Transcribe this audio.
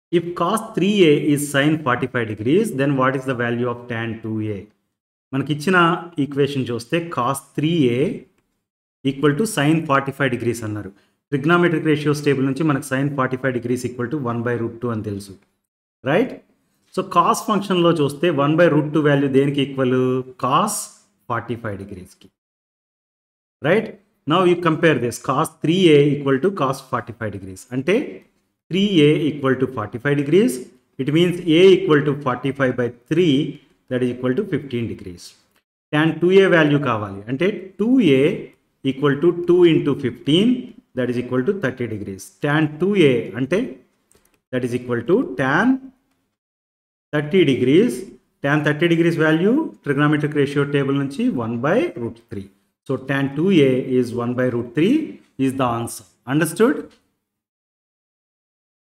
If cos 3a is sin 45 degrees, then what is the value of tan 2a? మనకి ఇచ్చిన equation చూస్తే cos three A equal to sine forty five degrees అన్నారు trigonometric ratios table నుంచి మనకు sine forty five degrees equal to one by root two అని తెలుసు right so cos ఫంక్షన్లో చూస్తే one by root two value దేనికి equal cos forty five డిగ్రీస్కి right now you compare this cos three A equal to cos forty five degrees అంటే three A equal to forty five degrees it means A equal to forty five by three that is equal to fifteen degrees tan two A value కావాలి అంటే two A equal to two into fifteen that is equal to thirty degrees tan two A అంటే that is equal to tan thirty degrees tan thirty degrees value trigonometric ratio table నుంచి one by root three so tan two A is one by root three is the answer understood